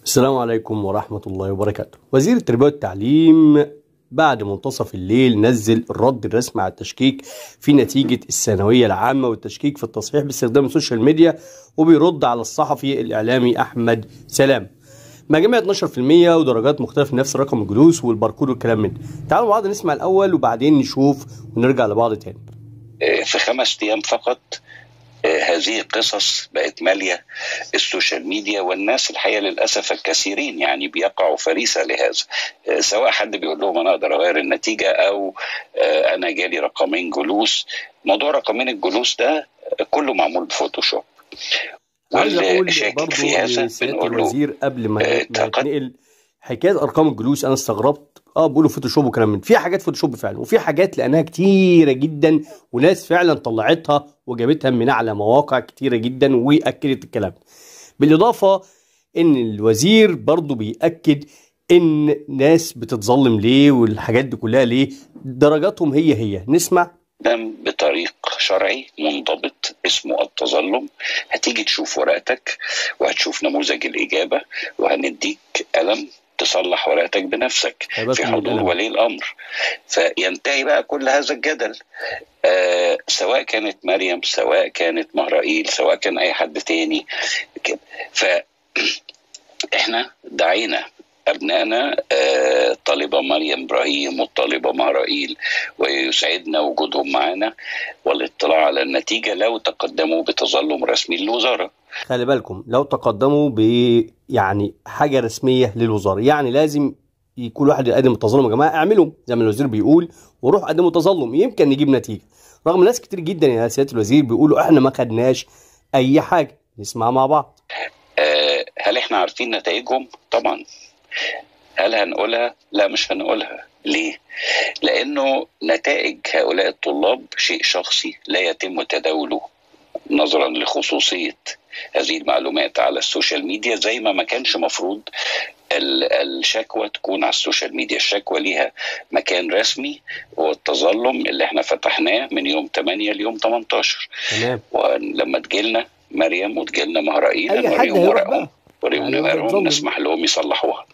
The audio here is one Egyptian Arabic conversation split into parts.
السلام عليكم ورحمة الله وبركاته وزير التربية والتعليم بعد منتصف الليل نزل الرد الرسمي على التشكيك في نتيجة الثانوية العامة والتشكيك في التصحيح باستخدام السوشيال ميديا وبيرد على الصحفي الإعلامي أحمد سلام مجاميع 12% ودرجات مختلفة في نفس رقم الجلوس والباركود والكلام من ده تعالوا مع بعض نسمع الأول وبعدين نشوف ونرجع لبعض تاني في خمس ايام فقط هذه قصص بقت ماليه السوشيال ميديا والناس الحقيقه للاسف الكثيرين يعني بيقعوا فريسه لهذا سواء حد بيقول لهم انا اقدر اغير النتيجه او انا جالي رقمين جلوس موضوع رقمين الجلوس ده كله معمول بفوتوشوب عايز اقول واللي شاكك برضه في هذا لسيادة بنقول له الوزير قبل ما آه، ما تقد- يتنقل حكايه ارقام الجلوس انا استغربت اه بيقولوا فوتوشوب وكلام من في حاجات فوتوشوب فعلا وفي حاجات لانها كتيره جدا وناس فعلا طلعتها وجابتها من على مواقع كتيره جدا واكدت الكلام ده. بالاضافه ان الوزير برضه بيأكد ان ناس بتتظلم ليه والحاجات دي كلها ليه درجاتهم هي هي نسمع تم بطريق شرعي منضبط اسمه التظلم هتيجي تشوف ورقتك وهتشوف نموذج الإجابة وهنديك قلم تصلح ورقتك بنفسك خلي بالك في من حضور القلم. ولي الأمر فينتهي بقى كل هذا الجدل آه سواء كانت مريم سواء كانت مهرائيل سواء كان أي حد تاني كده ف احنا دعينا ابنائنا آه، الطالبه مريم ابراهيم والطالبه مهرائيل ويسعدنا وجودهم معنا والاطلاع على النتيجه لو تقدموا بتظلم رسمي للوزاره خلي بالكم لو تقدموا ب يعني حاجه رسميه للوزاره يعني لازم كل واحد يقدم التظلم يا جماعه اعملوا زي ما الوزير بيقول وروح قدموا تظلم يمكن نجيب نتيجه رغم ناس كتير جدا يا سياده الوزير بيقولوا احنا ما خدناش اي حاجه نسمع مع بعض آه، هل احنا عارفين نتائجهم؟ طبعا هل هنقولها؟ لا مش هنقولها ليه؟ لأنه نتائج هؤلاء الطلاب شيء شخصي لا يتم تداوله نظرا لخصوصية هذه المعلومات على السوشيال ميديا زي ما ما كانش مفروض ال- الشكوى تكون على السوشيال ميديا الشكوى ليها مكان رسمي هو التظلم اللي احنا فتحناه من يوم 8 ليوم 18 تمام ولما تجيلنا مريم وتجيلنا مهرائيل اي حد نوريهم هيروح ورقهم بقى وريهم يعني ورقهم هيتظلم. نسمح لهم يصلحوها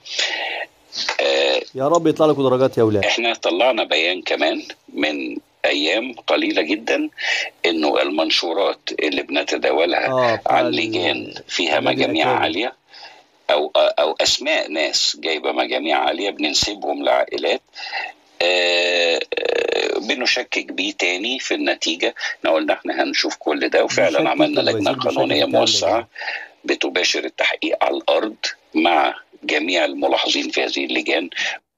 آه، يا رب يطلع لكم درجات يا اولاد احنا طلعنا بيان كمان من ايام قليله جدا انه المنشورات اللي بنتداولها اه بتاع عن ال- لجان فيها النادي مجاميع الأكاديمي. عاليه او او اسماء ناس جايبه مجاميع عاليه بننسبهم لعائلات آه، آه، بنشكك بيه تاني في النتيجه احنا قلنا احنا هنشوف كل ده بيشكك وفعلا عملنا الوزير لجنه بشكل قانونيه كامل يا موسعه جماعة. بتباشر التحقيق على الارض مع جميع الملاحظين في هذه اللجان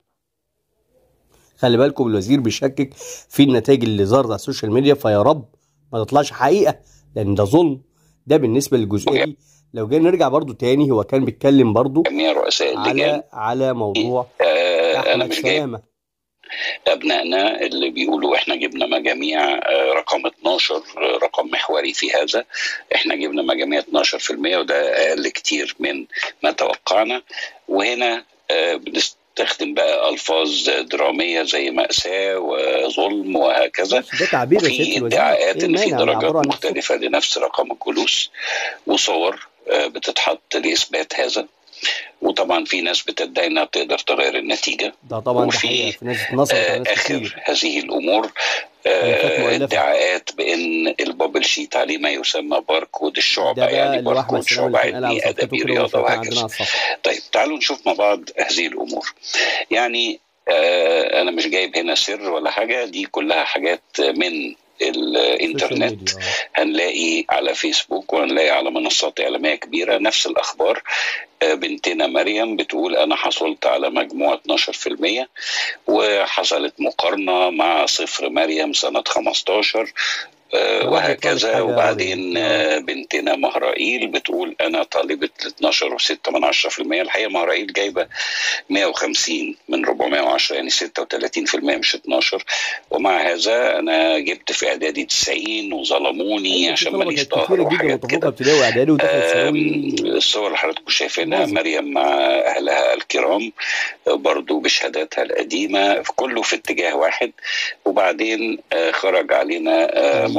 خلي بالكم الوزير بيشكك في النتائج اللي ظهرت على السوشيال ميديا فيا رب ما تطلعش حقيقه لان ده ظلم ده بالنسبه للجزئيه دي لو جينا نرجع برضو تاني هو كان بيتكلم برضو جميع رؤساء اللجان على على موضوع آه، انا احمد مش جايب سلامه ابنائنا اللي بيقولوا احنا جبنا مجاميع آه، رقم 12 آه، رقم محوري في هذا احنا جبنا مجاميع 12% وده اقل كتير من ما توقعنا وهنا آه، بنستخدم بقى الفاظ دراميه زي ماساه وظلم وهكذا ده تعبير يا وفي سياده الوزير ادعاءات ايه ان في المانع درجات يعبروا عن نفسهم مختلفه لنفس رقم الجلوس وصور آه، بتتحط لاثبات هذا وطبعا في ناس بتدعي انها بتقدر تغير النتيجه ده طبعا ده وفي حقيقه في ناس اتنصرت على آه، ناس اخر كتير هذه الامور ملفات آه، مؤلفه ادعاءات بان البابل شيت عليه ما يسمى باركود الشعبه ده بقى يعني اللي هو احمد باركود سلامه اللي شعبه كان قال على علمي صفحته ادبي كده رياضه وشغال عندنا وهكذا على الصفحه طيب تعالوا نشوف مع بعض هذه الامور يعني آه انا مش جايب هنا سر ولا حاجه دي كلها حاجات من السوشيال الانترنت ميديا اه هنلاقي على فيسبوك وهنلاقي على منصات إعلامية كبيرة نفس الأخبار آه، بنتنا مريم بتقول أنا حصلت على مجموع 12% وحصلت مقارنة مع صفر مريم سنة 15 آه، يا رب يطلع لك وهكذا حاجه وبعدين يا رب آه، بنتنا مهرائيل بتقول أنا طالبة 12 و6 من 10% الحقيقة مهرائيل جايبة 150 من 410 يعني 36% مش 12 ومع هذا انا جبت في اعدادي 90 وظلموني ايوه في عشان طلبه ماليش كانت ظهر كتيره جدا وحاجات متفوقه كده ابتدائي واعدادي ودخلت آم، ثانوي الصور اللي حضراتكم شايفينها باظت مريم مع اهلها الكرام آه، برضو بشهاداتها القديمه كله في اتجاه واحد وبعدين آه، خرج علينا آه، ايوه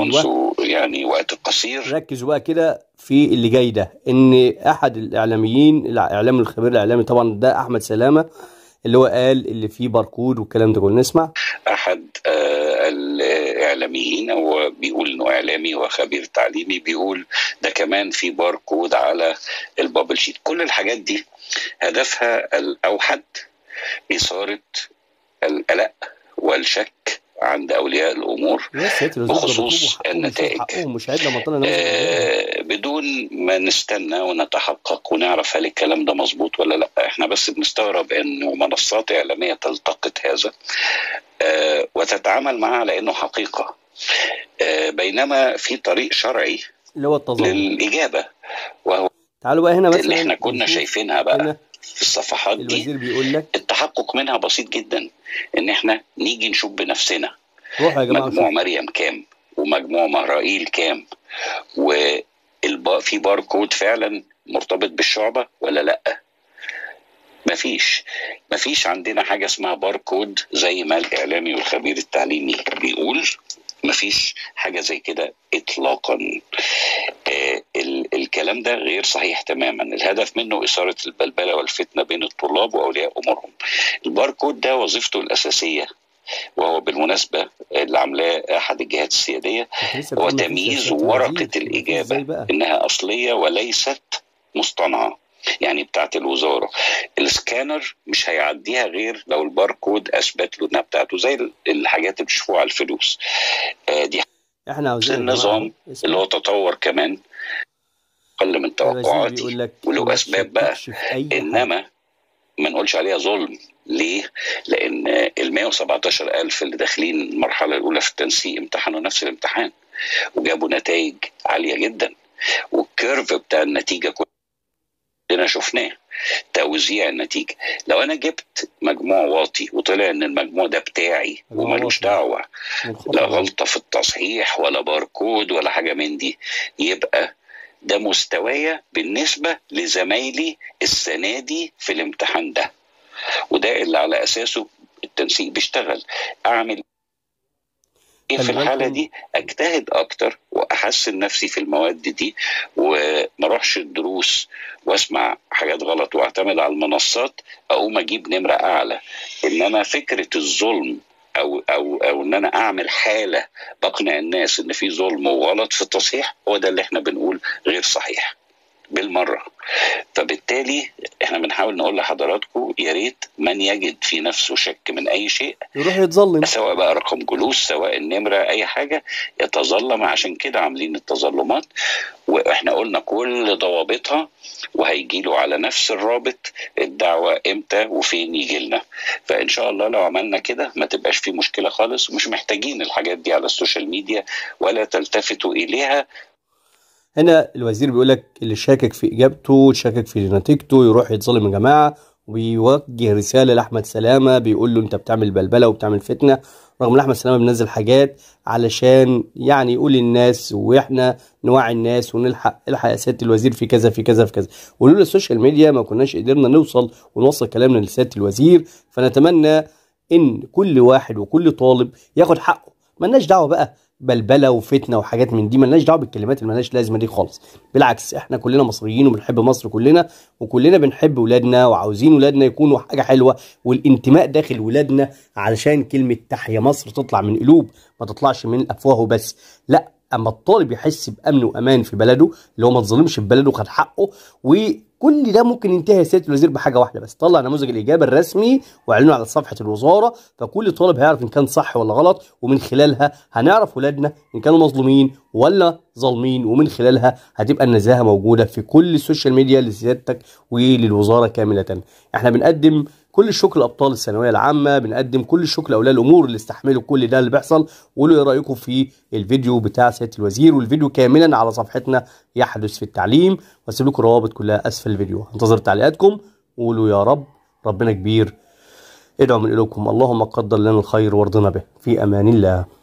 منذ يعني وقت قصير ركزوا بقى كده في اللي جاي ده ان احد الاعلاميين الاعلام الخبير الاعلامي طبعا ده احمد سلامه اللي هو قال اللي فيه باركود والكلام ده كله نسمع احد آه، الاعلاميين هو بيقول انه اعلامي وخبير تعليمي بيقول ده كمان في باركود على البابل شيت كل الحاجات دي هدفها الاوحد اثاره القلق والشك عند اولياء الامور يا ساتر يا زلمة، ده بخصوص بيطلبوا حقهم، النتائج. يشوفوا حقهم مش عيب لما طلع نماذج آه، بدون ما نستنى ونتحقق ونعرف هل الكلام ده مظبوط ولا لا احنا بس بنستغرب انه منصات اعلاميه تلتقط هذا آه، وتتعامل معه على انه حقيقه آه، بينما في طريق شرعي اللي هو التظاهر للاجابه وهو تعالوا بقى هنا مثلا اللي احنا كنا نشوف شايفينها بقى هنا في الصفحات دي الوزير بيقول لك التحقق منها بسيط جدا ان احنا نيجي نشوف بنفسنا روحوا يا جماعه مجموع وشوفوا. مريم كام ومجموع مهرائيل كام والبا في باركود فعلا مرتبط بالشعبة ولا لا مفيش مفيش عندنا حاجة اسمها باركود زي ما الإعلامي والخبير التعليمي بيقول مفيش حاجة زي كده إطلاقا آه ال- الكلام ده غير صحيح تماما الهدف منه إثارة البلبلة والفتنة بين الطلاب وأولياء أمورهم الباركود ده وظيفته الأساسية وهو بالمناسبة اللي عاملاه أحد الجهات السيادية كنت لسه هو بقول مفيش تمييز سياسات ورقة الوزير. مفيش الإجابة ازاي بقى إنها أصلية وليست مصطنعة يعني بتاعت الوزارة السكانر مش هيعديها غير لو الباركود أثبت له إنها بتاعته زي ال- الحاجات اللي بتشوفوها على الفلوس آه دي احنا عاوزين يا جماعة النظام اسمع. اللي هو تطور كمان أقل من الوزير بيقول توقعاتي لك وله ما أسباب بقى تشككش في اي حاجة. انما ما نقولش عليها ظلم ليه؟ لان ال 117 الف اللي داخلين المرحله الاولى في التنسيق امتحنوا نفس الامتحان وجابوا نتائج عاليه جدا والكيرف بتاع النتيجه كلنا شفناه توزيع النتيجه لو انا جبت مجموع واطي وطلع ان المجموع ده بتاعي مجموع ومالوش واطي. دعوه منخفض. لا غلطة في التصحيح ولا باركود ولا حاجة من دي يبقى ده مستوايا بالنسبة لزمايلي السنة دي في الامتحان ده وده اللي على أساسه التنسيق بيشتغل أعمل ايه في خلي الحالة بالكم. دي اجتهد اكتر واحسن نفسي في المواد دي وما اروحش الدروس واسمع حاجات غلط واعتمد على المنصات اقوم اجيب نمرة اعلى انما فكرة الظلم او او او ان انا اعمل حالة بقنع الناس ان في ظلم وغلط في التصحيح هو ده اللي احنا بنقول غير صحيح بالمرة فبالتالي احنا بنحاول نقول لحضراتكم يا ريت من يجد في نفسه شك من اي شيء يروح يتظلم سواء بقى رقم جلوس سواء النمره اي حاجه يتظلم عشان كده عاملين التظلمات واحنا قلنا كل ضوابطها وهيجي له على نفس الرابط الدعوه امتى وفين يجي لنا فان شاء الله لو عملنا كده ما تبقاش في مشكله خالص ومش محتاجين الحاجات دي على السوشيال ميديا ولا تلتفتوا اليها هنا الوزير بيقول لك اللي شاكك في اجابته شاكك في نتيجته يروح يتظلم يا جماعه وبيوجه رساله لاحمد سلامه بيقول له انت بتعمل بلبله وبتعمل فتنه رغم ان احمد سلامه بينزل حاجات علشان يعني يقول للناس واحنا نوعي الناس ونلحق الحق يا سياده الوزير في كذا في كذا في كذا ولولا السوشيال ميديا ما كناش قدرنا نوصل ونوصل كلامنا لسياده الوزير فنتمنى ان كل واحد وكل طالب ياخد حقه ملناش دعوه بقى بلبله وفتنه وحاجات من دي ملناش دعوه بالكلمات اللي ملهاش لازمه دي خالص بالعكس احنا كلنا مصريين وبنحب مصر كلنا وكلنا بنحب ولادنا وعاوزين ولادنا يكونوا حاجه حلوه والانتماء داخل ولادنا علشان كلمه تحيا مصر تطلع من قلوب ما تطلعش من افواه بس لا اما الطالب يحس بامن وامان في بلده اللي هو ما اتظلمش في بلده وخد حقه وكل ده ممكن ينتهي يا سياده الوزير بحاجه واحده بس طلع نموذج الاجابه الرسمي واعلنه على صفحه الوزاره فكل طالب هيعرف ان كان صح ولا غلط ومن خلالها هنعرف ولادنا ان كانوا مظلومين ولا ظالمين ومن خلالها هتبقى النزاهه موجوده في كل السوشيال ميديا لسيادتك وللوزاره كامله احنا بنقدم كل الشكر لابطال الثانويه العامه بنقدم كل الشكر لاولياء الامور اللي استحملوا كل ده اللي بيحصل وقولوا ايه رايكم في الفيديو بتاع سياده الوزير والفيديو كاملا على صفحتنا يحدث في التعليم واسيب لكم الروابط كلها اسفل الفيديو انتظر تعليقاتكم وقولوا يا رب ربنا كبير ادعوا من اليكم اللهم قدر لنا الخير وارضنا به في امان الله